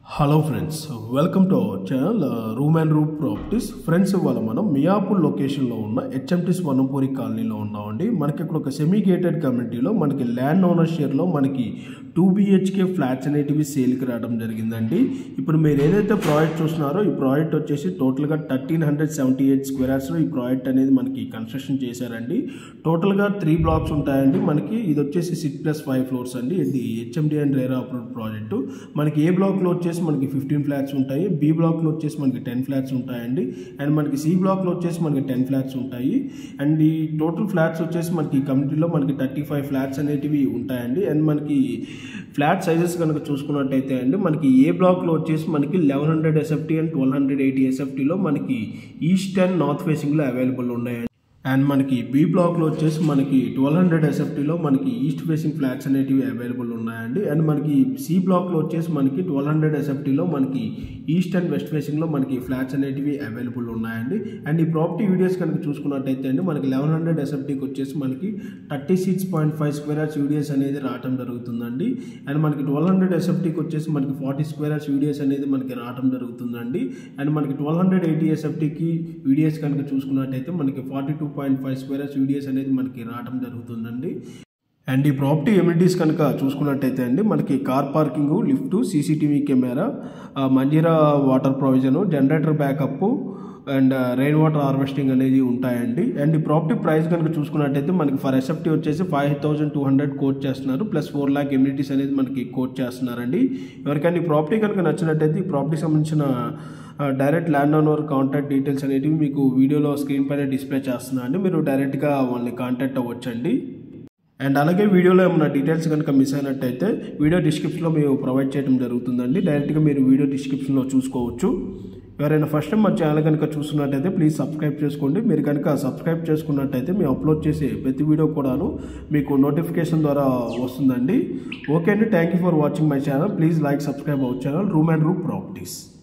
hello friends welcome to our channel room and room properties friends ఇవాళ మనం మియాపూర్ లొకేషన్లో ఉన్న హెచ్ఎంటీస్ వనంపూరి కాలనీలో ఉన్నామండి మనకి ఇక్కడ ఒక సెమీ గేటెడ్ కమ్యూనిటీలో మనకి ల్యాండ్ ఓనర్ షేర్లో మనకి టూ బిహెచ్కే ఫ్లాట్స్ అనేటివి సేల్కి రావడం జరిగిందండి ఇప్పుడు మీరు ఏదైతే ప్రాజెక్ట్ చూస్తున్నారో ఈ ప్రాజెక్ట్ వచ్చేసి టోటల్గా థర్టీన్ హండ్రెడ్ సెవెంటీ ఎయిట్ స్క్వేర్స్లో ఈ ప్రాజెక్ట్ అనేది మనకి కన్స్ట్రక్షన్ చేశారండి టోటల్గా త్రీ బ్లాక్స్ ఉంటాయండి మనకి ఇది వచ్చేసి సిక్స్ ప్లస్ ఫైవ్ ఫ్లోర్స్ అండి ఇది HMD and RERA approve project మనకి ఏ బ్లాక్లో వచ్చేసి మనకి ఫిఫ్టీన్ ఫ్లాట్స్ ఉంటాయి బి బ్లాక్లో వచ్చేసి మనకి టెన్ ఫ్లాట్స్ ఉంటాయండి అండ్ మనకి సి బ్లాక్లో వచ్చేసి మనకి టెన్ ఫ్లాట్స్ ఉంటాయి అండ్ ఈ టోటల్ ఫ్లాట్స్ వచ్చేసి మనకి కమ్యూనిటీలో మనకి థర్టీ ఫైవ్ ఫ్లాట్స్ అనేటివి ఉంటాయండి అండ్ మనకి ఫ్లాట్ సైజెస్ కనుక చూసుకున్నట్టయితే అండి మనకి ఏ బ్లాక్లో వచ్చేసి మనకి eleven hundred SFT and twelve hundred eighty ఎస్ఎఫ్టీలో మనకి ఈస్ట్ అండ్ నార్త్ ఫేసింగ్లో అవైలబుల్ ఉన్నాయండి అండ్ మనకి బి బ్లాక్లో వచ్చేసి మనకి ట్వెల్వ్ హండ్రెడ్ ఎస్ఎఫ్టీలో మనకి ఈస్ట్ ఫేసింగ్ ఫ్లాట్స్ అనేటివి అవైలబుల్ ఉన్నాయండి అండ్ మనకి సి బ్లాక్లో వచ్చేసి మనకి ట్వెల్వ్ హండ్రెడ్ ఎస్ఎఫ్టీలో మనకి ఈస్ట్ అండ్ వెస్ట్ ఫేసింగ్లో మనకి ఫ్లాట్స్ అనేటివి అవైలబుల్ ఉన్నాయండి అండ్ ఈ ప్రాపర్టీ వీడియోస్ కనుక చూసుకున్నట్టయితే అండి మనకి లెవెన్ హండ్రెడ్ ఎస్ఎఫ్టీకి వచ్చేసి మనకి thirty six point five square వీడియోస్ అనేది రావడం జరుగుతుందండి అండ్ మనకి ట్వెల్వ్ హండ్రెడ్ ఎస్ఎఫ్టీకి వచ్చేసి మనకి ఫార్టీ స్క్వేర్ వీడియోస్ అనేది మనకి రావడం జరుగుతుందండి అండ్ మనకి ట్వెల్వ్ హండ్రెడ్ ఎయిటీ ఎస్ఎఫ్టీకి వీడియోస్ కనుక చూసుకున్నట్టయితే మనకి forty two point five square వీడియోస్ అనేది మనకి రావడం జరుగుతుందండి అండ్ ఈ ప్రాపర్టీ ఎమ్యూనిటీస్ కనుక చూసుకున్నట్టయితే అండి మనకి car parking lift CCTV camera ఆ, Manjira water provision generator backup and rain water harvesting అనేది ఉంటాయండి అండ్ ఈ ప్రాపర్టీ ప్రైస్ కనుక చూసుకున్నట్టయితే మనకి ఫర్ ఎస్ఎఫ్టీ వచ్చేసి five thousand two hundred quote చేస్తున్నారు ప్లస్ ఫోర్ ల్యాక్ ఎమ్యూనిటీస్ అనేది మనకి కోట్ చేస్తున్నారండి ఎవరికైనా ఈ ప్రాపర్టీ కనుక నచ్చినట్టయితే ఈ ప్రాపర్టీకి సంబంధించిన direct land owner contact details అనేటివి మీకు వీడియోలో స్క్రీన్ పైన డిస్ప్లే చేస్తున్నా అండి మీరు డైరెక్ట్గా వాళ్ళని కాంటాక్ట్ అవ్వచ్చండి అండ్ అలాగే వీడియోలో ఏమైనా డీటెయిల్స్ కనుక మిస్ అయినట్టయితే వీడియో డిస్క్రిప్షన్లో మేము ప్రొవైడ్ చేయడం జరుగుతుందండి డైరెక్ట్గా మీరు వీడియో డిస్క్రిప్షన్లో చూసుకోవచ్చు ఎవరైనా ఫస్ట్ టైం మా ఛానల్ కనుక చూస్తున్నట్టయితే ప్లీజ్ సబ్స్క్రైబ్ చేసుకోండి మీరు కనుక సబ్స్క్రైబ్ చేసుకున్నట్టయితే మేము అప్లోడ్ చేసే ప్రతి వీడియో కూడాను మీకు నోటిఫికేషన్ ద్వారా వస్తుందండి ఓకే అండి thank you for watching my channel please like subscribe our channel room and room properties